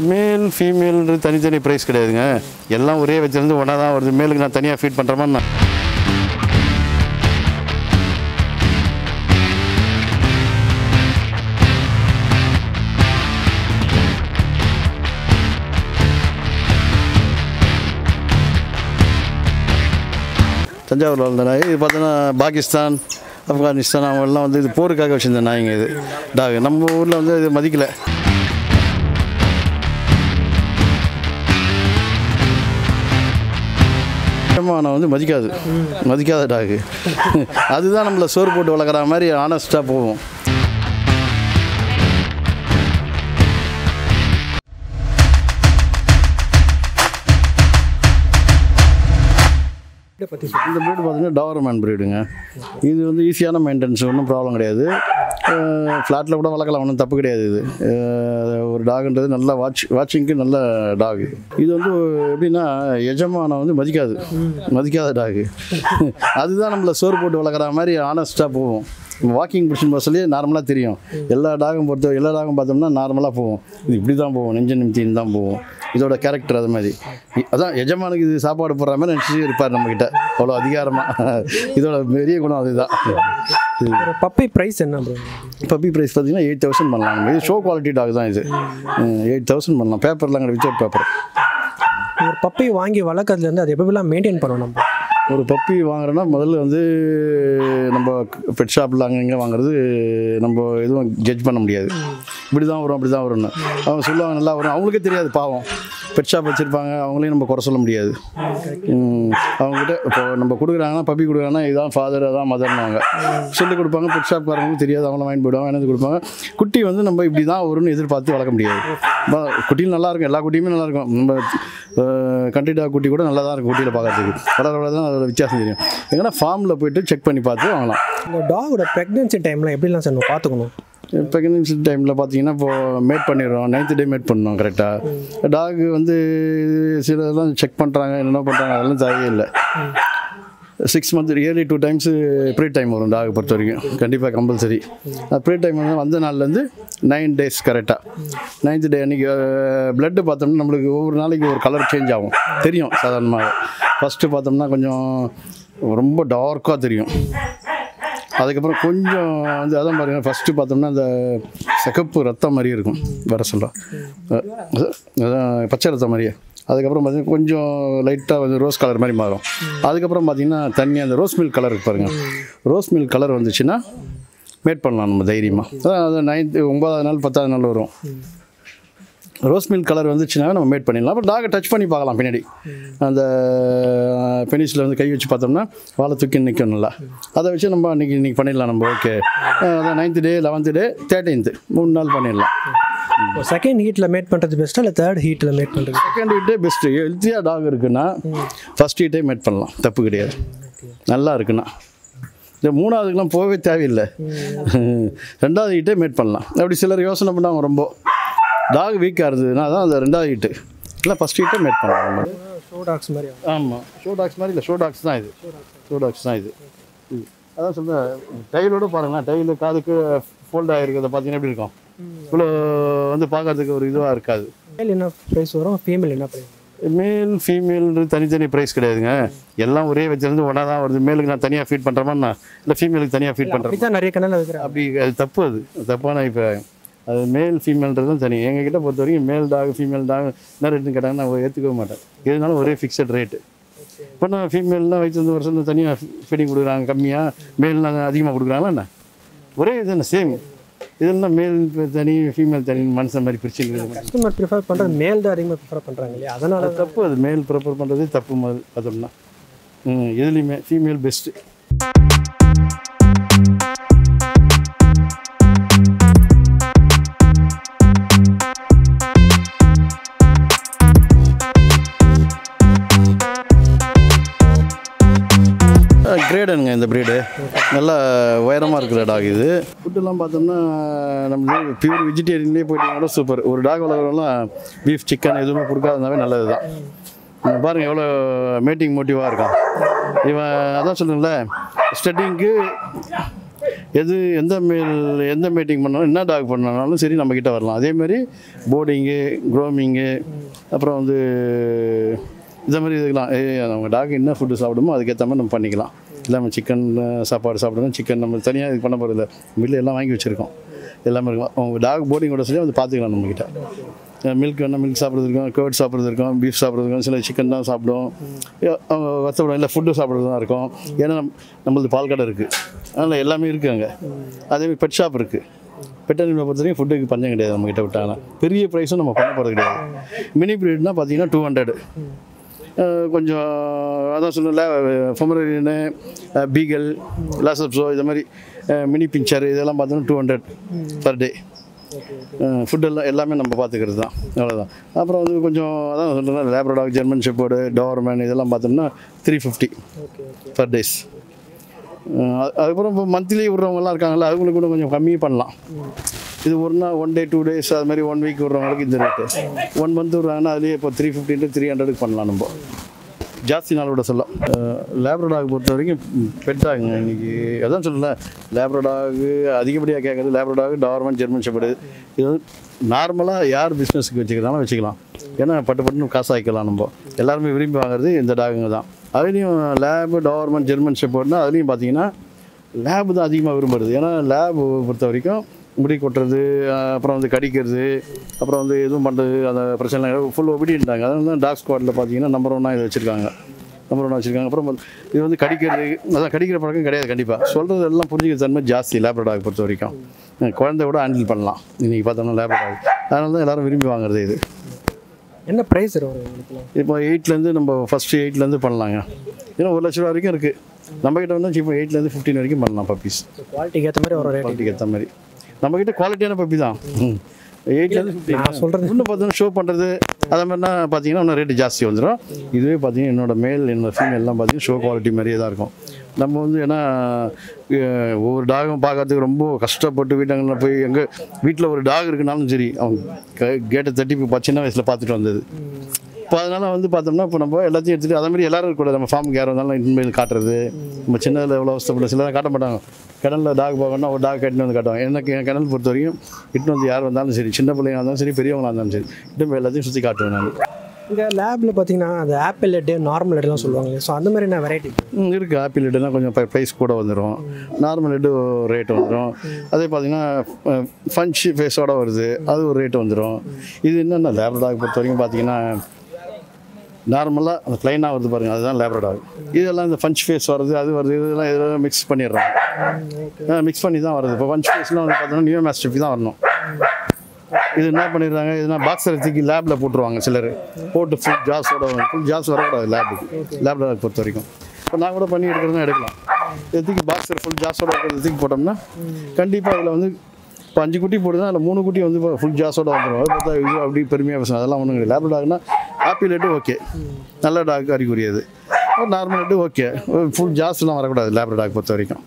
மேல் ஃபீமேல்ன்றது தனித்தனி ப்ரைஸ் கிடையாதுங்க எல்லாம் ஒரே வச்சிருந்து ஒன்றா தான் வருது மேலுக்கு நான் தனியாக ஃபீட் பண்ணுற மாதிரி நான் தஞ்சாவூரில் வளர்ந்த நாய் இது பார்த்தோன்னா பாகிஸ்தான் ஆப்கானிஸ்தான் அவங்கெல்லாம் வந்து இது போருக்காக வச்சுருந்த நாய்ங்க இது டாக் நம்ம ஊரில் வந்து இது மதிக்கலை நான் வந்து மதிக்காது மதிக்காத டாகு அதுதான் நம்மளை சோறு போட்டு வளர்க்குற மாதிரி ஆனஸ்ட்டாக போகும் இதை பற்றி இந்த ப்ரீடு பார்த்தீங்கன்னா டாவர்மேன் ப்ரீடுங்க இது வந்து ஈஸியான மெயின்டெனன்ஸ் ஒன்றும் ப்ராப்ளம் கிடையாது ஃப்ளாட்டில் கூட வளர்க்கலாம் ஒன்றும் தப்பு கிடையாது இது அஹ் ஒரு டாக்ன்றது நல்ல வாட்ச் வாட்சிங்க்கு நல்ல டாக் இது வந்து எப்படின்னா எஜமானை வந்து மதிக்காது மதிக்காத டாகு அதுதான் நம்மளை சோறு போட்டு வளர்க்குற மாதிரி ஆனஸ்ட்டாக போகும் வாக்கிங் பிடிச்சின்னு பஸ்லேயே நார்மலாக தெரியும் எல்லா டாகும் பொறுத்த எல்லா டாகும் பார்த்தோம்னா நார்மலாக போகும் இது இப்படி தான் போகும் நெஞ்ச நிமித்தின்னு தான் போகும் இதோட கேரக்டர் அது மாதிரி இ- அதான் எஜமானுக்கு இது சாப்பாடு போடுற மாதிரி நினச்சி இருப்பார் நம்மக்கிட்ட அவ்வளோ அதிகாரமாக இதோட பெரிய குணம் அதுதான் ஒரு பப்பி ப்ரைஸ் என்ன ப்ரோ பப்பி ப்ரைஸ் பார்த்தீங்கன்னா எயிட் தௌசண்ட் பண்ணலாம் இது ஷோ குவாலிட்டி டாக் தான் இது எயிட் தௌசண்ட் பண்ணலாம் பேப்பர்லாம் கிடையாது வித்தவுட் பேப்பர் ஒரு பப்பி வாங்கி வளர்க்கறதுலேருந்து அது எப்படிலாம் மெயின்டைன் பண்ணணும் நம்ம ஒரு பப்பி வாங்குறோன்னா முதல்ல வந்து நம்ம பெட் ஷாப்பில் அங்கே இங்கே வாங்குறது நம்ம எதுவும் ஜட்ஜ் பண்ண முடியாது இப்படி தான் வரும் அப்படி தான் வரும்னு அவங்க சொல்லுவாங்க நல்லா வரும் அவங்களுக்கே தெரியாது பாவம் பெட் ஷாப் வச்சுருப்பாங்க அவங்களையும் நம்ம குறை சொல்ல முடியாது ம், அவங்ககிட்ட இப்போ நம்ம கொடுக்குறாங்கன்னா பப்பி கொடுக்குறாங்கன்னா இதான் ஃபாதர் அதான் மதர்னாங்க சொல்லி கொடுப்பாங்க பெட் ஷாப்காரங்களுக்கும் தெரியாது அவங்கள வாங்கி போயிடுவாங்க என்னது கொடுப்பாங்க குட்டி வந்து நம்ம இப்படி தான் வரும்னு எதிர்பார்த்து வளர்க்க முடியாது ப- குட்டியும் நல்லா இருக்கும் எல்லா குட்டியுமே நல்லா இருக்கும் நம்ம கண்ட்ரி டாக் குட்டி கூட நல்லா தான் இருக்கும் குட்டியில் பார்க்கறதுக்கு வளர வளர தான் அதோட வித்தியாசம் தெரியும் எங்கன்னா ஃபார்மில் போயிட்டு செக் பண்ணி பார்த்து வாங்கலாம் இந்த டாகோட ப்ரெக்னென்சி டைமில் எப்படிலாம் சார் நம்ம பார்த்துக்கணும் ப்ரெக்னன்சி டைமில் பார்த்தீங்கன்னா இப்போது மேட் பண்ணிடுறோம் நைன்த் டே மேட் பண்ணோம் கரெக்டாக டாக் வந்து சிலதெல்லாம் செக் பண்ணுறாங்க என்னென்ன பண்ணுறாங்க அதெல்லாம் தேவையே இல்லை six month yearly two times free time வரும் டாக் பொறுத்த வரைக்கும் கண்டிப்பாக கம்பல்சரி ப்ரீ டைம் வந்து வந்த நாள்லேருந்து நைன் டேஸ் கரெக்டாக நைன்த் டே அன்றைக்கி பிளட்டு பார்த்தோம்னா நம்மளுக்கு ஒவ்வொரு நாளைக்கு ஒரு கலர் சேஞ்ச் ஆகும் தெரியும் சாதாரணமாக ஃபஸ்ட்டு பார்த்தோம்னா கொஞ்சம் ரொம்ப டார்க்காக தெரியும் அதுக்கப்புறம் கொஞ்சம் வந்து அதான் பாருங்க ஃபஸ்ட்டு பார்த்தோம்னா அந்த சிகப்பு ரத்தம் மாதிரியே இருக்கும் வர சொல்ல அதான் பச்சை ரத்தம் மாதிரியே அதுக்கப்புறம் பார்த்தீங்கன்னா கொஞ்சம் லைட்டாக வந்து ரோஸ் கலர் மாதிரி மாறும் அதுக்கப்புறம் பார்த்தீங்கன்னா தண்ணி அந்த ரோஸ் மில்க் கலர் இருக்கு பாருங்க ரோஸ் மில்க் கலர் வந்துச்சுன்னா மேட் பண்ணலாம் நம்ம தைரியமாக அதான் அது நைன்த்து ஒன்பதாவது நாள் பத்தாவது நாள் வரும் ரோஸ் மில்க் கலர் வந்துச்சுன்னா நம்ம மேட் பண்ணிடலாம் அப்புறம் டாகை டச் பண்ணி பார்க்கலாம் பின்னாடி அந்த பெனிஸில் வந்து கை வச்சு பார்த்தோம்னா வாழை தூக்கி நிற்கும் நல்லா அதை வச்சு நம்ம அன்றைக்கி இன்றைக்கி பண்ணிடலாம் நம்ம ஓகே அதான் ninth day eleventh day thirteenth மூணு நாள் பண்ணிடலாம் செகண்ட் ஹீட்டில் மேட் பண்ணுறது பெஸ்ட்டாக இல்லை தேர்ட் ஹீட்டில் மேட் பண்ணுறது செகண்ட் ஹீட்டே பெஸ்ட்டு ஹெல்த்தியாக டாக் இருக்குன்னா ஃபஸ்ட் ஹீட்டே மேட் பண்ணலாம் தப்பு கிடையாது நல்லா இருக்குன்னா இந்த மூணாவதுக்கெலாம் போகவே தேவையில்லை ரெண்டாவது ஹீட்டே மேட் பண்ணலாம் அப்படி சிலர் யோசனை பண்ணாங்க ரொம்ப டாக் வீக்காக இருந்ததுன்னா தான் அந்த ரெண்டாவது ஹீட்டு இல்லை ஃபஸ்ட் ஹீட்டே மேட் பண்ணலாம் நம்ம ஷோ டாக்ஸ் மாதிரி ஆமாம் ஷோ டாக்ஸ் மாதிரி இல்லை ஷோ டாக்ஸ் தான் இது ஷோ டாக்ஸ் தான் இது இது. அதான் சொல்கிறேன் டைலோட பாருங்களேன் டைலு காதுக்கு ஃபோல்ட் ஆகிருக்கிறத பார்த்தீங்கன்னா எப்படி இருக்கும் இவ்வளோ வந்து பார்க்கறதுக்கு ஒரு இதுவாக இருக்காது மேல் என்ன ப்ரைஸ் வரும் ஃபீமேல் என்ன ப்ரைஸ் மேல் ஃபீமேல்ன்றது தனித்தனி ப்ரைஸ் கிடையாதுங்க எல்லாம் ஒரே வச்சிருந்து ஒன்றா தான் வருது மேலுக்கு நான் தனியாக ஃபீட் பண்ணுற மாதிரி நான் இல்லை ஃபீமேலுக்கு தனியாக ஃபீட் பண்ணுறேன் அப்படி தான் நிறைய கண்ணால் இருக்கிறாங்க அப்படி அது தப்பு அது தப்பான இப்போ அது மேல் ஃபீமேல்ன்றது தான் தனி எங்கள் கிட்ட பொறுத்த வரைக்கும் மேல் டாக் ஃபீமேல் டாக் என்ன ரேட்டுன்னு கேட்டாங்கன்னா நான் ஏற்றுக்கவே மாட்டேன் எதுனாலும் ஒரே ஃபிக்ஸட் ரேட்டு இப்போ நான் ஃபீமேல்லாம் வச்சு வருஷம் தனியாக ஃபீடிங் கொடுக்குறாங்க கம்மியாக மேல்லாம் அதிகமாக கொடுக்குறாங்களா என்ன ஒரே இது என்ன சேம் இதெல்லாம் மேல் தனி ஃபீமேல் தனி மனுஷன் மாதிரி பிரிச்சு இருக்குது கஸ்டமர் ப்ரிஃபர் பண்ணுறது மேல் தான் அதிகமாக ப்ரிஃபர் பண்ணுறாங்க இல்லையா அதனால அது தப்பு அது மேல் ப்ரிப்பேர் பண்ணுறதே தப்பு மாதிரி பார்த்தோம்னா ம் எதுலேயுமே ஃபீமேல் பெஸ்ட்டு கிரேடனுங்க இந்த ப்ரீடு நல்லா உயரமாக இருக்கிற டாக் இது ஃபுட்டெல்லாம் பார்த்தோம்னா நம்ம பியூர் வெஜிடேரியன்லேயே போயிட்டீங்கன்னா சூப்பர் ஒரு டாக் வளர்க்குறவங்களாம் பீஃப் சிக்கன் எதுவுமே கொடுக்காதனாவே நல்லது தான் இங்க பாருங்க எவ்வளோ மேட்டிங் மோட்டிவாக இருக்கான் இவன் அதான் சொல்லுங்கள ஸ்டட்டிங்க்கு எது எந்த மேல் எந்த மீட்டிங் பண்ணாலும் என்ன டாக் பண்ணாலும் சரி நம்மக்கிட்ட வரலாம் அதேமாதிரி போர்டிங்கு க்ரோமிங்கு அப்புறம் வந்து இந்த மாதிரி இதுக்கெல்லாம் ஏ நம்ம டாக் என்ன ஃபுட்டு சாப்பிடுமோ அதுக்கேற்ற மாதிரி நம்ம பண்ணிக்கலாம் இல்லாமல் சிக்கன் சாப்பாடு சாப்பிடணும் சிக்கன் நம்ம தனியாக இது பண்ண போகிறதில்ல மில்லு எல்லாம் வாங்கி வச்சுருக்கோம் எல்லாமே இருக்கும் அவங்க டாக் போர்டிங்கோட சொல்லி வந்து பார்த்துக்கலாம் நம்மக்கிட்ட மில்க் வேணால் மில்க் சாப்பிட்றது இருக்கும் கேர்ட் சாப்பிட்றது இருக்கும் பீஃப் சாப்பிட்றது இருக்கும் சில சிக்கன் தான் சாப்பிடும் ஏ, அவங்க வத்தப்படம் இல்லை ஃபுட்டு சாப்பிட்றது தான் இருக்கும் ஏன்னா நம் நம்மளது பால் கடை இருக்குது அதனால் எல்லாமே இருக்குது அங்கே அதேமாதிரி பெட் ஷாப் இருக்குது பெட் அனிமலை பொறுத்த வரைக்கும் ஃபுட்டுக்கு பஞ்சம் கிடையாது நம்மக்கிட்ட விட்டாங்கன்னா பெரிய ப்ரைஸும் நம்ம பண்ண போகிறது கிடையாது மினி ப்ரீட்னா பார்த்தீங்கன்னா டூ ஹண்ட்ரடு கொஞ்சம் அதான் சொன்னல ஃபொமரேரியனு பீகல் லாசப்ஸோ இது மாதிரி மினி பிஞ்சர் இதெல்லாம் பார்த்தோன்னா டூ ஹண்ட்ரட் பர் டே ஃபுட்டெல்லாம் எல்லாமே நம்ம பார்த்துக்கிறது தான் அவ்வளோதான் அப்புறம் வந்து கொஞ்சம் அதான் சொல்கிறேன் லேப்ரடாக் ஜெர்மன் ஷெப்போர்டு டோர்மேன் இதெல்லாம் பார்த்தோம்னா three fifty okay okay per days அதுக்கப்புறம் இப்போ மந்த்லி விட்றவங்கலாம் இருக்காங்கல்ல அவங்களுக்கு கூட கொஞ்சம் கம்மி பண்ணலாம் இது ஒரு நாள் ஒன் டே டூ டேஸ் அது மாதிரி ஒன் வீக் விட்றவங்களுக்கு இந்த ரேட்டு ஒன் மந்த் விட்றாங்கன்னா அதுலேயே இப்போ த்ரீ ஃபிஃப்டின்ட்டு த்ரீ ஹண்ட்ரடுக்கு பண்ணலாம் நம்ம ஜாஸ்தி நாள் விட சொல்லலாம் லேப்ரடாக் பொறுத்த வரைக்கும் பெட்டாகுங்க இன்னைக்கு அதான் சொல்லல லேப்ரடாக் அதிகப்படியாக கேட்குறது லேப்ரடாக் டார்மன் ஜெர்மன் ஷெப்பர்டு இது வந்து நார்மலாக யார் பிஸ்னஸ்க்கு வச்சுக்கிறாலும் வச்சுக்கலாம் ஏன்னா பட்டு பட்டுன்னு காசு ஆக்கிக்கலாம் நம்ம எல்லாருமே விரும்பி வாங்குறது இந்த டாகுங்க தான் அதுலேயும் லேபு டார்மன் ஜெர்மன் ஷெப்பர்ட்னா அதுலேயும் பார்த்தீங்கன்னா லேபு தான் அதிகமாக விரும்புறது ஏன்னா லேப் பொறுத்த வரைக்கும் முடி கொட்டுறது அஹ் அப்புறம் வந்து கடிக்கிறது அப்புறம் வந்து எதுவும் பண்ணுறது அந்த பிரச்சனை ஃபுல் ஒபிடின்ட்டாங்க அதனால தான் டாக் ஸ்குவாடில் பார்த்தீங்கன்னா நம்பர் ஒன்னாக இதை வச்சுருக்காங்க நம்பர் ஒன்றா வச்சுருக்காங்க அப்புறம் வந்து இது வந்து கடிக்கிறது அதான் கடிக்கிற பழக்கம் கிடையாது கண்டிப்பாக சொல்கிறது எல்லாம் புரிஞ்சுக்கிற தன்மை ஜாஸ்தி லேப்ரடாக் பொறுத்த வரைக்கும் அஹ் குழந்தை கூட ஹேண்டில் பண்ணலாம் இன்றைக்கி பார்த்தோம்னா லேப்ரடாக் அதனால தான் எல்லாரும் விரும்பி வாங்குறது இது என்ன ப்ரைஸ் வரும் உங்களுக்குலாம் இப்போ எயிட்லேருந்து நம்ம ஃபஸ்ட்டு எயிட்லேருந்து பண்ணலாங்க ஏன்னா ஒரு லட்ச ரூபா வரைக்கும் இருக்குது நம்மக்கிட்ட வந்து இப்போ எயிட்லேருந்து ஃபிஃப்டின் வரைக்கும் பண்ணலாம் பப்பீஸ் குவாலிட்டிக்கு ஏற்ற மாதிரி ஒரு ரேட் குவாலிட்டிக்கு ஏற்ற மாதிரி நம்மக்கிட்ட குவாலிட்டியான பப்பி தான் எயிட்லேருந்து ஃபிஃப்டி நான் சொல்கிறது இன்னும் பார்த்தீங்கன்னா ஷோ பண்ணுறது அதை மாதிரினா பார்த்தீங்கன்னா இன்னும் ரேட்டு ஜாஸ்தி வந்துடும் இதுவே பார்த்தீங்கன்னா என்னோட மேல் என்னோட ஃபீமேல்லாம் பார்த்தீங்கன்னா ஷோ குவாலிட்டி மாதிரியே தான் இருக்கும் நம்ம வந்து ஏன்னா அஹ், ஒவ்வொரு டாகும் பார்க்கறதுக்கு ரொம்ப கஷ்டப்பட்டு வீட்டாங்களில் போய் எங்கே வீட்டில் ஒரு டாக் இருக்குனாலும் சரி அவங்க கேட்டை தட்டி இப்போ சின்ன வயசில் பார்த்துட்டு வந்தது இப்போ அதனால் வந்து பார்த்தோம்னா இப்போ நம்ம எல்லாத்தையும் எடுத்துகிட்டு அதே மாதிரி எல்லாரும் கூட நம்ம ஃபார்முக்கு யாரும் வந்தாலும் இனிமேல் காட்டுறது நம்ம சின்னதில் எவ்வளோ அவஸ்தப்பட சிலதான் காட்ட மாட்டாங்க கிணல்ல டாக் பார்க்கணும்னா ஒரு டாக் கட்டின்னு வந்து காட்டுவாங்க எனக்கு என் கிணல் பொறுத்த வரைக்கும் இட்டு வந்து யார் வந்தாலும் சரி சின்ன பிள்ளைங்க இருந்தாலும் சரி பெரியவங்களா இருந்தாலும் சரி இட்டு எல்லாத்தையும் சுற்றி காட்டுவேன் நான் இங்கே லேபில் பார்த்தீங்கன்னா அந்த ஆப்பிள் லெட்டு நார்மல் லெட்டுலாம் சொல்லுவாங்க ஸோ அந்த மாதிரி என்ன வெரைட்டி ம், இருக்கு ஆப்பிள் லெட்டுனா கொஞ்சம் ப்ரைஸ் கூட வந்துடும் நார்மல் லெட்டு ரேட் வந்துடும் அதே பார்த்தீங்கன்னா ஃபன்ச் ஃபேஸோட வருது அது ஒரு ரேட் வந்துடும் இது என்னென்ன லேப்ரடாக் பொறுத்த வரைக்கும் பார்த்தீங்கன்னா நார்மலாக அந்த ப்ளைனாக வருது பாருங்கள் அதுதான் லேப்ரடாக் இதெல்லாம் இந்த ஃபன்ச் ஃபேஸ் வருது அது வருது இதெல்லாம் இதெல்லாம் மிக்ஸ் பண்ணிடுறாங்க மிக்ஸ் பண்ணி தான் வருது இப்போ ஃபன்ச் ஃபேஸ்லாம் வந்து பார்த்தோன்னா நியூ மேஸ்டிஃபி தான் வரணும் இது என்ன பண்ணிடுறாங்க இதுனா பாக்ஸர் தூக்கி லேபில் போட்டுருவாங்க சிலர் போட்டு ஃபுல் ஜாஸோட ஃபுல் ஜாஸ் வரக்கூடாது லேபுக்கு லேபில் பொறுத்த வரைக்கும் இப்போ நான் கூட பண்ணி எடுக்கிறதுனா எடுக்கலாம் இது தூக்கி பாக்ஸர் ஃபுல் ஜாஸோட இருக்கிறது தூக்கி போட்டோம்னா கண்டிப்பாக அதில் வந்து இப்போ அஞ்சு குட்டி போடுதுன்னா அதில் மூணு குட்டி வந்து ஃபுல் ஜாஸோட வந்துடும் அது பார்த்தா இது அப்படி பெருமையாக பேசும் அதெல்லாம் ஒன்றும் கிடையாது லேப் டாக்னா ஆப்பிள் லெட்டு ஓகே நல்ல டாக் அறிகுறியது நார்மல் லெட்டு ஓகே ஃபுல் ஜாஸ்லாம் வரக்கூடாது லேப் டாக் பொறுத்த வரைக்கும்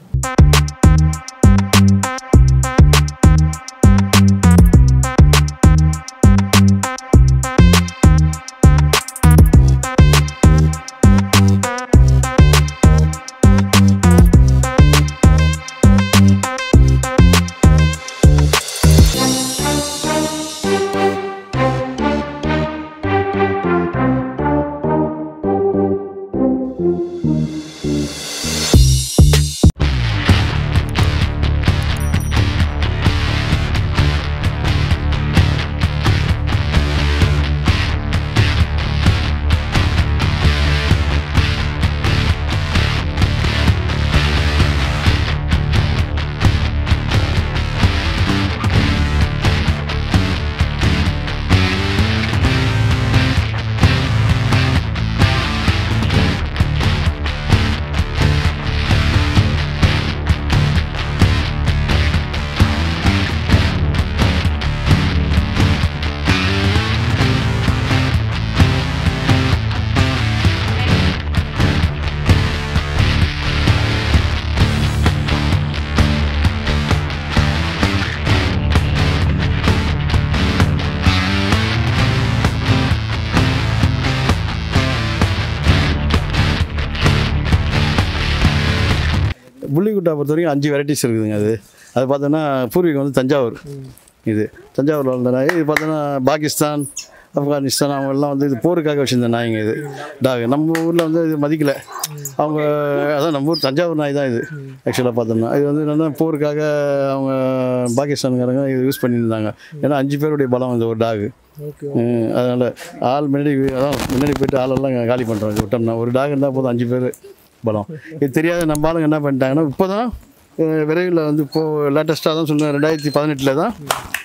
புள்ளிக்குட்டா பொறுத்த வரைக்கும் அஞ்சு வெரைட்டிஸ் இருக்குதுங்க அது அது பார்த்தோன்னா பூர்வீகம் வந்து தஞ்சாவூர் இது தஞ்சாவூரில் வளர்ந்த நாய் இது பார்த்தோன்னா பாகிஸ்தான் ஆப்கானிஸ்தான் அவங்க எல்லாம் வந்து இது போருக்காக வச்சுருந்த நாய்ங்க இது டாக் நம்ம ஊரில் வந்து இது மதிக்கல அவங்க அதான் நம்ம ஊர் தஞ்சாவூர் நாய் தான் இது ஆக்சுவலாக பார்த்தோம்னா இது வந்து என்னென்னா போருக்காக அவங்க பாகிஸ்தான்காரங்க இது யூஸ் பண்ணியிருந்தாங்க ஏன்னா அஞ்சு பேருடைய பலம் இந்த ஒரு டாக் ஓகே அதனால் ஆள் முன்னாடி அதான் முன்னாடி போயிட்டு ஆளெல்லாம் காலி பண்ணுறோம் இது விட்டோம்னா ஒரு டாக் இருந்தால் போதும் அஞ்சு பேர் பலம் இது தெரியாத நம்ம ஆளுங்க என்ன பண்ணிட்டாங்கன்னா இப்போ தான் விரைவில் வந்து இப்போது லேட்டஸ்ட்டாக தான் சொல்லுவேன் ரெண்டாயிரத்தி பதினெட்டில் தான்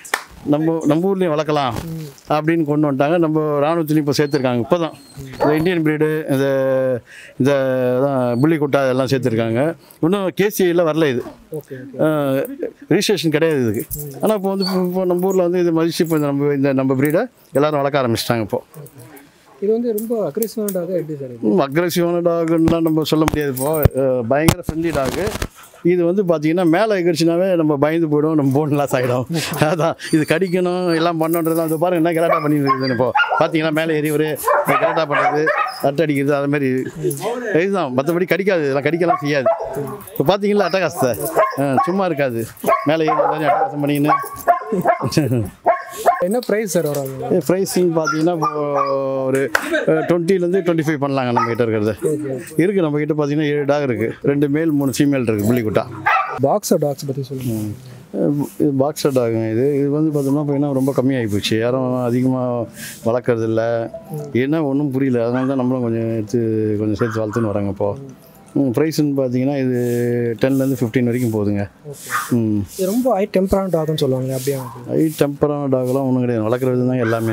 நம்ம நம்ம ஊர்லேயும் வளர்க்கலாம் அப்படின்னு கொண்டு வந்துட்டாங்க நம்ம ராணுவத்துலையும் இப்போ சேர்த்துருக்காங்க இப்போ தான் இந்த இந்தியன் பிரீடு இந்த இந்த தான் புள்ளிக்குட்டா இதெல்லாம் சேர்த்துருக்காங்க இன்னும் கேசிஐயில் வரல இது ஓகே ரிஜிஸ்ட்ரேஷன் கிடையாது இதுக்கு ஆனால் இப்போ வந்து இப்போ- இப்போ நம்ம ஊரில் வந்து இது மதிச்சு இப்போ இந்த நம்ம இந்த நம்ம ப்ரீடை எல்லாரும் வளர்க்க ஆரம்பிச்சிட்டாங்க இப்போ இது வந்து ரொம்ப அக்ரெசிவான டாக் எப்படி சார் இது அக்ரெசிவான டாகுன்னெலாம் நம்ம சொல்ல முடியாது இப்போ அஹ், பயங்கர ஃப்ரெண்ட்லி டாகு இது வந்து பார்த்தீங்கன்னா மேலே எகிரிச்சினாவே நம்ம பயந்து போயிடும் நம்ம போன் லாஸ் ஆகிடும் அதான் இது கடிக்கணும் எல்லாம் பண்ணணுன்றது அது பாருங்க என்ன கரெக்டாக பண்ணிட்டு இருக்குது இப்போ பார்த்தீங்கன்னா மேலே ஏறி ஒரு கரெக்டாக பண்ணுறது அட்டை அடிக்கிறது அது மாதிரி இதுதான் மற்றபடி கடிக்காது இதெல்லாம் கடிக்கலாம் செய்யாது இப்போ பார்த்தீங்களா அட்டகாசத்தை ஆ, சும்மா இருக்காது மேலே ஏறி எல்லாரையும் அட்டகாசம் பண்ணிக்கின்னு என்ன ப்ரைஸ் சார் வரும் அது? ப்ரைஸிங் பார்த்தீங்கன்னா இப்போ ஒரு டுவெண்ட்டிலேருந்து டுவெண்ட்டி ஃபைவ் பண்ணலாங்க நம்ம கிட்ட இருக்கிறது இருக்குது நம்ம கிட்ட பார்த்தீங்கன்னா ஏழு டாக் இருக்குது ரெண்டு மேல் மூணு ஃபீமேல் இருக்குது புள்ளிக்குட்டா பாக்ஸர் டாக்ஸ் பற்றி சொல்லுங்கள் இது பாக்ஸர் டாகுங்க இது இது வந்து பார்த்தோம்னா பார்த்தீங்கன்னா ரொம்ப கம்மியாகி போச்சு யாரும் அதிகமாக வளர்க்குறது இல்ல ஏன்னா ஒன்றும் புரியல அதனால தான் நம்மளும் கொஞ்சம் எடுத்து கொஞ்சம் சேர்த்து வளர்த்துன்னு வராங்க இப்போது ப்ரைஸ்ன்னு பார்த்தீங்கன்னா இது டென்லேருந்து ஃபிஃப்டீன் வரைக்கும் போகுதுங்க ம் இது ரொம்ப ஹை டெம்பரான டாக்னு சொல்லுவாங்க அப்படியே ஹை டெம்பரான டாக்லாம் ஒன்றும் கிடையாது வளர்க்குறது தான் எல்லாமே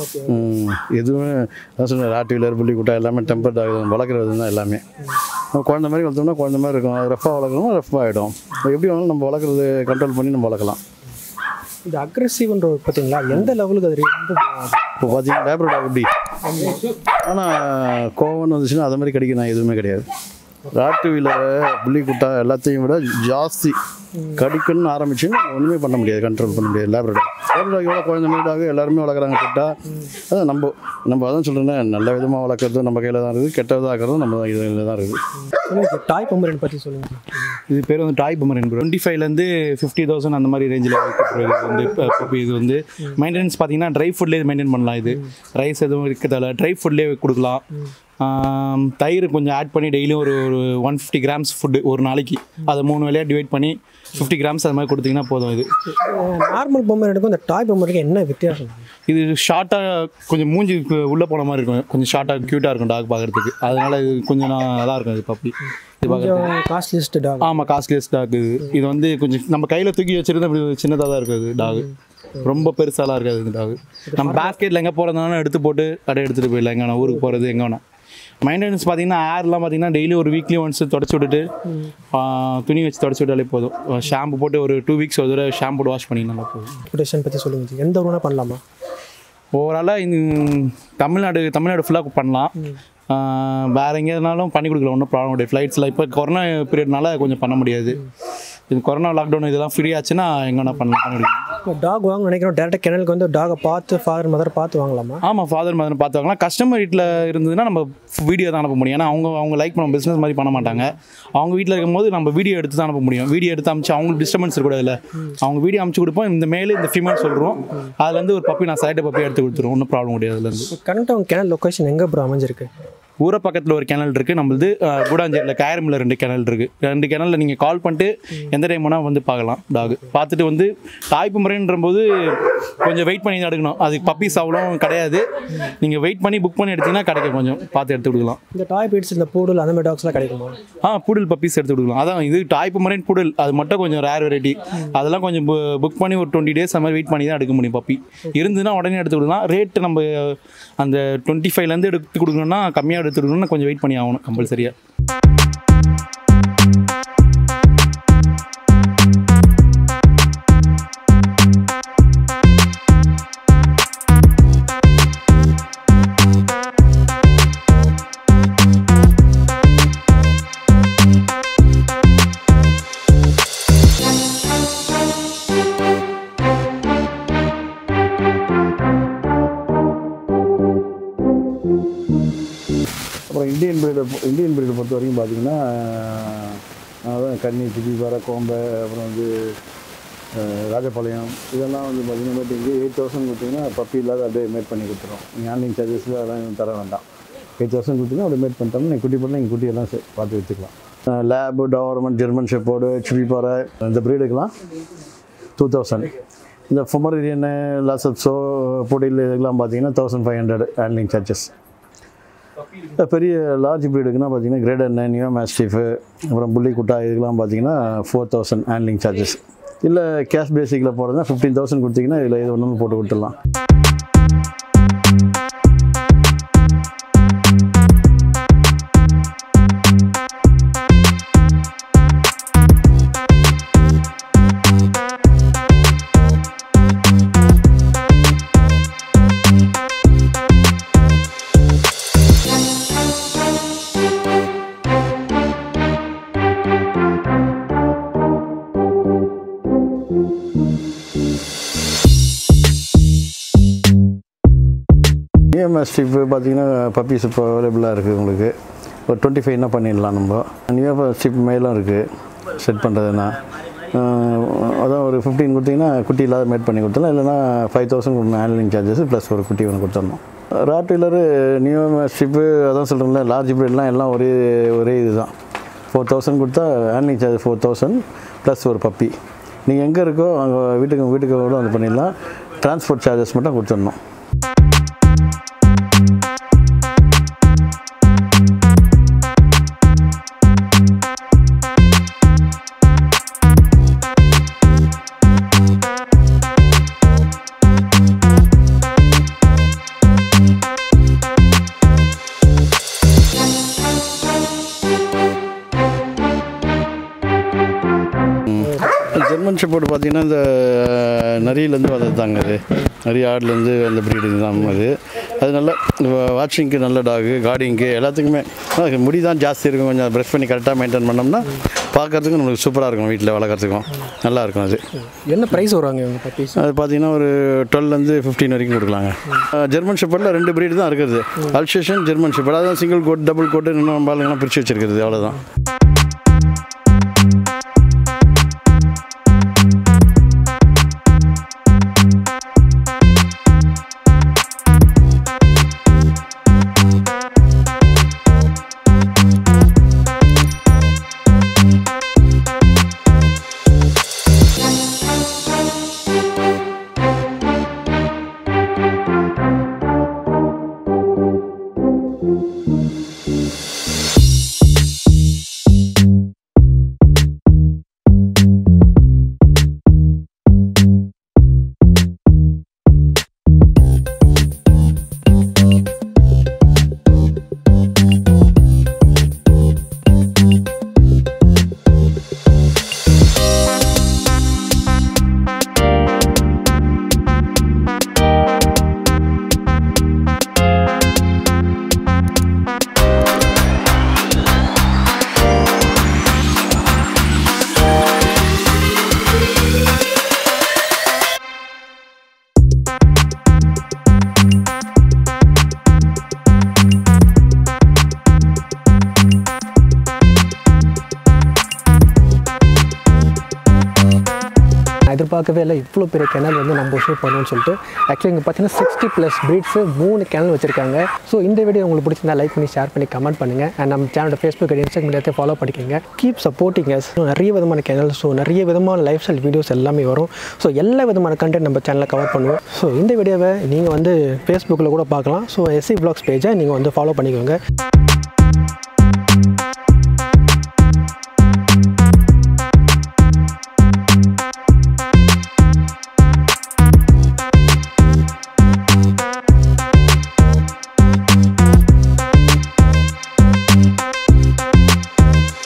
ம், எதுவுமே அதான் சொன்னேன் ராட் வீலர் புள்ளி குட்டா எல்லாமே டெம்பர் டாக் தான் வளர்க்குறது தான் எல்லாமே நம்ம குழந்த மாதிரி வளர்த்தோம்னா குழந்த மாதிரி இருக்கும் ரஃபாக வளர்க்கணும்னா ரஃபாக ஆகிடும் எப்படி வேணாலும் நம்ம வளர்க்குறது கண்ட்ரோல் பண்ணி நம்ம வளர்க்கலாம் இந்த அக்ரெசிவ்ன்ற பார்த்தீங்களா எந்த லெவலுக்கு அது ரொம்ப இப்போ பார்த்தீங்கன்னா லேப்ரோ டாக் எப்படி ஆனால் கோவம்னு வந்துச்சுன்னா அது மாதிரி கிடைக்க நான் எதுவுமே கிடையாது ராட்டு வீலரை புள்ளி குட்டா எல்லாத்தையும் விட ஜாஸ்தி கடிக்கணும்னு ஆரம்பிச்சுன்னு ஒன்றுமே பண்ண முடியாது கண்ட்ரோல் பண்ண முடியாது லேப்ரோ டாக் லேப்ரோ டாக் எவ்வளோ குழந்தை மாதிரி டாக் எல்லாருமே வளர்க்குறாங்க குட்டா அதான் நம்ம நம்ம அதான் சொல்கிறேன்னா நல்ல விதமாக வளர்க்குறதும் நம்ம கையில் தான் இருக்குது கெட்ட விதமாக ஆக்கிறதும் நம்ம இதில் தான் இருக்குது சொல்லுங்கள் டாய் பொம்மரன் பற்றி சொல்லுங்கள் இது பேர் வந்து டாய் பொமரன் ப்ரோ டுவெண்ட்டி ஃபைவ்லேருந்து ஃபிஃப்டி தௌசண்ட் அந்த மாதிரி ரேஞ்சில் இது வந்து puppy இது வந்து மெயின்டெனன்ஸ் பார்த்தீங்கன்னா ட்ரை ஃபுட்லேயே மெயின்டைன் பண்ணலாம் இது ரைஸ் எதுவும் இருக்கிறதால ட்ரை ஃபுட்லேயே கொடுக்கலாம் ஆம், தயிர் கொஞ்சம் ஆட் பண்ணி டெய்லியும் ஒரு ஒரு ஒன் ஃபிஃப்டி கிராம்ஸ் ஃபுட்டு ஒரு நாளைக்கு அதை மூணு வேலையாக டிவைட் பண்ணி ஃபிஃப்டி கிராம்ஸ் அது மாதிரி கொடுத்தீங்கன்னா போதும் இது நார்மல் பொம்மரனுக்கும் இந்த டாய் பொம்மரனுக்கும் என்ன வித்தியாசம் இது ஷார்ட்டாக கொஞ்சம் மூஞ்சி உள்ளே போன மாதிரி இருக்கும் கொஞ்சம் ஷார்ட்டாக க்யூட்டாக இருக்கும் டாக் பார்க்குறதுக்கு அதனால இது கொஞ்சம் நான் நல்லா இருக்கும் இது பப்பி இது பார்க்குறது கொஞ்சம் காஸ்ட்லிஸ்ட் டாக் ஆமாம் காஸ்ட்லியஸ் டாக் இது இது வந்து கொஞ்சம் நம்ம கையில் தூக்கி வச்சிருந்தா இப்படி சின்னதாக தான் இருக்குது டாக் ரொம்ப பெருசாலாம் இருக்காது இந்த டாக் நம்ம பேஸ்கெட்டில் எங்கே போகிறதுனாலும் எடுத்து போட்டு கடை எடுத்துகிட்டு போயிடலாம் எங்கே வேணா ஊருக்கு போகிறது எங்கே வேணா மெயின்டெனன்ஸ் பார்த்தீங்கன்னா ஏர்லாம் பார்த்தீங்கன்னா டெய்லி ஒரு வீக்லி ஒன்ஸ் தொடச்சி விட்டுட்டு ஆ, துணி வச்சு தொடச்சி விட்டாலே போதும் ஷாம்பு போட்டு ஒரு டூ வீக்ஸ் ஒரு தடவை ஷாம்பு போட்டு வாஷ் பண்ணிங்கன்னா போதும் ரெப்புடேஷன் பற்றி சொல்லுங்கள் ஜி. எந்த ஊருனா பண்ணலாமா ஓவராலாக இந்த தமிழ்நாடு தமிழ்நாடு ஃபுல்லாக பண்ணலாம் ஆஹ் வேற எங்கேனாலும் பண்ணி கொடுக்கலாம் ஒன்றும் ப்ராப்ளம் கிடையாது ஃப்ளைட்ஸில் இப்போ கொரோனா பீரியட்னால கொஞ்சம் பண்ண முடியாது இது கொரோனா லாக்டவுன் இதெல்லாம் ஃப்ரீ ஆச்சுன்னா எங்கே வேணா பண்ணலாம் பண்ணி கொடுக்கலாம் இப்போ டாக் வாங்க நினைக்கிறோம் டேரெக்டாக கிணலுக்கு வந்து டாகை பார்த்து ஃபாதர் மதர் பார்த்து வாங்கலாமா ஆமாம் ஃபாதர் மதர் பார்த்து கஸ்டமர் வீட்டில் இருந்ததுன்னா நம்ம வீடியோ தான் அனுப்ப முடியும் ஏன்னா அவங்க அவங்க லைக் பண்ண பிஸ்னஸ் மாதிரி பண்ண மாட்டாங்க அவங்க வீட்டில் இருக்கும்போது நம்ம வீடியோ எடுத்து தான் அனுப்ப முடியும் வீடியோ எடுத்து அமிச்சு அவங்களுக்கு டிஸ்டர்பன்ஸ் இருக்கக்கூடாதுல்ல அவங்க வீடியோ அமுச்சு கொடுப்போம் இந்த மேலே இந்த ஃபீமேல் சொல்கிறோம் அதுலேருந்து ஒரு பப்பி நான் சைடு பப்பி எடுத்து கொடுத்துருவோம் ஒன்றும் ப்ராப்ளம் கிடையாது அதுலேருந்து இப்போ கரெக்டாக உங்கள் கிணல் லொக்கேஷன் எங்கே ப்ரோ அமைஞ்சிருக்கு ஊரை பக்கத்தில் ஒரு கிணல் இருக்குது நம்மளது அஹ், கூடாஞ்சேரியில் காயரமில் ரெண்டு கிணல் இருக்குது ரெண்டு கிணலில் நீங்கள் கால் பண்ணிட்டு எந்த டைம் வேணால் வந்து பார்க்கலாம் டாக் பார்த்துட்டு வந்து தாய்ப்பு முறைன்ற போது கொஞ்சம் வெயிட் பண்ணி தான் எடுக்கணும் அதுக்கு பப்பீஸ் அவ்வளோ கிடையாது நீங்கள் வெயிட் பண்ணி புக் பண்ணி எடுத்தீங்கன்னா கிடைக்கும் கொஞ்சம் பார்த்து எடுத்து கொடுக்கலாம் இந்த டாய் பீட்ஸ் இந்த பூடல் அந்த மாதிரி டாக்ஸ்லாம் கிடைக்குமா ஆ பூடல் பப்பீஸ் எடுத்து கொடுக்கலாம் அதான் இது டாய்ப்பு முறைன்னு பூடல் அது மட்டும் கொஞ்சம் ரேர் வெரைட்டி அதெல்லாம் கொஞ்சம் புக் பண்ணி ஒரு டுவெண்ட்டி டேஸ் அந்த மாதிரி வெயிட் பண்ணி தான் எடுக்க முடியும் பப்பி இருந்துன்னா உடனே எடுத்து கொடுக்கலாம் ரேட்டு நம்ம அந்த டுவெண்ட்டி ஃபைவ்லேருந்து எடுத்து கொடுக்கணும்னா கம்மியாக எடுத்து கொடுக்கணும்னா கொஞ்சம் வெயிட் பண்ணி ஆகணும் கம்பல்சரியாக அப்புறம் இந்தியன் பிரீடை இந்தியன் பிரீடை பொறுத்த வரைக்கும் பார்த்தீங்கன்னா அதான் கன்னி சிப்பி வர கோம்பை அப்புறம் வந்து அஹ், ராஜபாளையம் இதெல்லாம் வந்து பார்த்தீங்கன்னா இங்கே எயிட் தௌசண்ட் கொடுத்தீங்கன்னா பப்பி இல்லாத அப்படியே மேட் பண்ணி கொடுத்துரும் நீங்கள் ஆன்லைன் சார்ஜஸில் அதெல்லாம் எதுவும் தர வேண்டாம் எயிட் தௌசண்ட் கொடுத்தீங்கன்னா அப்படியே மேட் பண்ணிட்டோம்னா நீங்கள் குட்டி பண்ணால் நீங்கள் குட்டியெல்லாம் சே- பார்த்து வச்சுக்கலாம் லேபு டவர்மெண்ட் ஜெர்மன் ஷெப்போர்டு ஹெச்பி பாறை இந்த ப்ரீடுக்கெல்லாம் டூ தௌசண்ட் இந்த ஃபொமரிரியன் லாசப்ஸோ பொடியில் இதுக்கெல்லாம் பார்த்தீங்கன்னா thousand five hundred handling charges பெரிய லார்ஜ் ப்ரீடுக்குன்னா பார்த்தீங்கன்னா கிரேடர் நைன் நியோ மேஸ்டிஃபு அப்புறம் புள்ளி குட்டா இதுக்கெல்லாம் பார்த்தீங்கன்னா ஃபோர் தௌசண்ட் ஹேண்ட்லிங் சார்ஜஸ் இல்லை கேஷ் பேசிக்கில் போகிறதுனா ஃபிஃப்டீன் தௌசண்ட் கொடுத்தீங்கன்னா இதில் இது ஒன்று போட்டு கொடுத்துடலாம் இஎம்எஸ் ஸ்ட்ரிப்பு பார்த்தீங்கன்னா பப்பீஸ் இப்போ அவைலபிளாக இருக்குது உங்களுக்கு ஒரு டுவெண்ட்டி ஃபைவ்னா பண்ணிடலாம் நம்ம நியூ ஸ்ட்ரிப் மேலும் இருக்குது செட் பண்ணுறதுனா அதான் ஒரு ஃபிஃப்டீன் கொடுத்தீங்கன்னா குட்டி இல்லாத மேட் பண்ணி கொடுத்துடலாம் இல்லைனா ஃபைவ் தௌசண்ட் கொடுக்கணும் ஹேண்ட்லிங் சார்ஜஸ் ப்ளஸ் ஒரு குட்டி ஒன்று கொடுத்துடணும் ராட் வீலரு நியூ ஸ்ட்ரிப்பு அதான் சொல்கிறேன்ல லார்ஜ் ப்ரீட்லாம் எல்லாம் ஒரே ஒரே இதுதான் ஃபோர் தௌசண்ட் கொடுத்தா handling charge four thousand plus ஒரு பப்பி நீங்கள் எங்கே இருக்கோ அங்கே வீட்டுக்கு வீட்டுக்கு கூட வந்து பண்ணிடலாம் ட்ரான்ஸ்போர்ட் சார்ஜஸ் மட்டும் கொடுத்துடணும் ஜெர்மன் ஷெப்பர்டு பார்த்தீங்கன்னா இந்த நரியிலேருந்து வந்தது தாங்க அது நரி ஆடுலேருந்து அந்த ப்ரீடு தான் அது அது நல்ல வாட்சிங்க்கு நல்ல டாகு கார்டிங்க்கு எல்லாத்துக்குமே ஆனா, முடி தான் ஜாஸ்தி இருக்கும் கொஞ்சம் ப்ரெஷ் பண்ணி கரெக்டாக மெயின்டைன் பண்ணோம்னா பார்க்கறதுக்கும் நம்மளுக்கு சூப்பராக இருக்கும் வீட்டில் வளர்க்குறதுக்கும் நல்லா இருக்கும் அது என்ன ப்ரைஸ் வருவாங்க இவங்க பப்பீஸ் அது பார்த்தீங்கன்னா ஒரு டுவெல்லேருந்து ஃபிஃப்டீன் வரைக்கும் கொடுக்கலாங்க ஜெர்மன் ஷெப்பர்டில் ரெண்டு ப்ரீடு தான் இருக்குது அல்சேஷன் ஜெர்மன் ஷெப்பர்ட் அதான் சிங்கிள் கோட் டபுள் கோட்டு இன்னும் பாலுங்கெல்லாம் பிரித்து வச்சிருக்கிறது அவ்வளோதான் நான் எதிர்பார்க்கவே இல்லை இவ்வளோ பெரிய கிணல் வந்து நம்ம ஷூட் பண்ணணும்னு சொல்லிட்டு ஆக்சுவலி இங்கே பார்த்தீங்கன்னா சிக்ஸ்டி ப்ளஸ் ப்ரீட்ஸு மூணு கிணல் வச்சிருக்காங்க ஸோ இந்த வீடியோ உங்களுக்கு பிடிச்சிருந்தா லைக் பண்ணி ஷேர் பண்ணி கமெண்ட் பண்ணுங்கள் அண்ட் நம்ம சேனலோட ஃபேஸ்புக் இன்ஸ்டாகிராம் எல்லாத்தையும் ஃபாலோ பண்ணிக்கோங்க கீப் சப்போர்ட்டிங் எஸ் நிறைய விதமான கிணல் ஸோ நிறைய விதமான லைஃப் ஸ்டைல் வீடியோஸ் எல்லாமே வரும் ஸோ எல்லா விதமான கண்டென்ட் நம்ம சேனலில் கவர் பண்ணுவோம் ஸோ இந்த வீடியோவை நீங்கள் வந்து ஃபேஸ்புக்கில் கூட பார்க்கலாம் ஸோ எஸ்சி ப்ளாக்ஸ் பேஜை நீங்கள் வந்து ஃபாலோ பண்ணிக்கோங்க